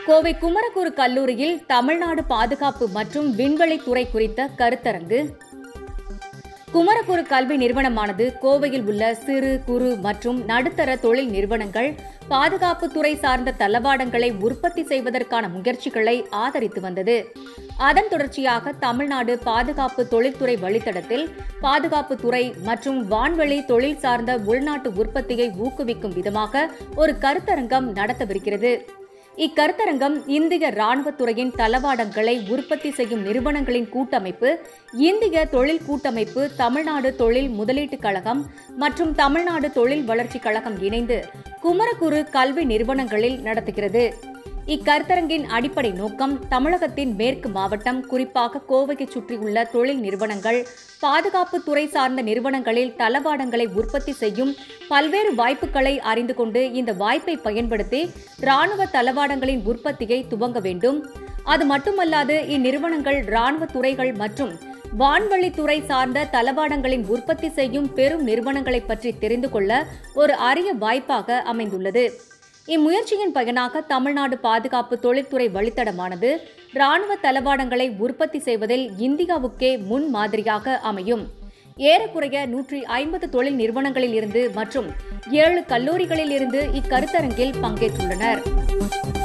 கோவை குமரகுரு கல்லூரியில் தமிழ்நாடு பாதுகாப்பு மற்றும் விண்வெளித்துறை குறித்த கருத்தரங்கு குமரகுரு கல்வி நிறுவனமானது கோவையில் உள்ள சிறு குறு மற்றும் நடுத்தர தொழில் நிறுவனங்கள் பாதுகாப்பு துறை சார்ந்த தளவாடங்களை உற்பத்தி செய்வதற்கான முயற்சிகளை ஆதரித்து வந்தது அதன் தொடர்ச்சியாக தமிழ்நாடு பாதுகாப்பு தொழில்துறை வழித்தடத்தில் பாதுகாப்பு துறை மற்றும் வான்வெளி தொழில் சார்ந்த உள்நாட்டு உற்பத்தியை ஊக்குவிக்கும் விதமாக ஒரு கருத்தரங்கம் நடத்தவிருக்கிறது இக்கருத்தரங்கம் இந்திய ராணுவத்துறையின் தளவாடங்களை உற்பத்தி செய்யும் நிறுவனங்களின் கூட்டமைப்பு இந்திய தொழில் கூட்டமைப்பு தமிழ்நாடு தொழில் முதலீட்டுக் கழகம் மற்றும் தமிழ்நாடு தொழில் வளர்ச்சிக் கழகம் இணைந்து குமரகுரு கல்வி நிறுவனங்களில் நடத்துகிறது இக்கருத்தரங்கின் அடிப்படை நோக்கம் தமிழகத்தின் மேற்கு மாவட்டம் குறிப்பாக கோவையை சுற்றியுள்ள தொழில் நிறுவனங்கள் பாதுகாப்பு துறை சார்ந்த நிறுவனங்களில் தளவாடங்களை உற்பத்தி செய்யும் பல்வேறு வாய்ப்புகளை அறிந்து கொண்டு இந்த வாய்ப்பை பயன்படுத்தி ராணுவ தளவாடங்களின் உற்பத்தியை துவங்க வேண்டும் அது மட்டுமல்லாது இந்நிறுவனங்கள் ராணுவ துறைகள் மற்றும் வான்வழித்துறை சார்ந்த தளவாடங்களின் உற்பத்தி செய்யும் பெரும் நிறுவனங்களை பற்றி தெரிந்து கொள்ள ஒரு அரிய வாய்ப்பாக அமைந்துள்ளது இம்முயற்சியின் பயனாக தமிழ்நாடு பாதுகாப்பு தொழில்துறை வழித்தடமானது ராணுவ தளவாடங்களை உற்பத்தி செய்வதில் இந்தியாவுக்கே முன் மாதிரியாக அமையும் ஏறக்குறைய நூற்றி ஐம்பது தொழில் நிறுவனங்களில் இருந்து மற்றும் ஏழு கல்லூரிகளில் இருந்து இக்கருத்தரங்கில் பங்கேற்றுள்ளனர்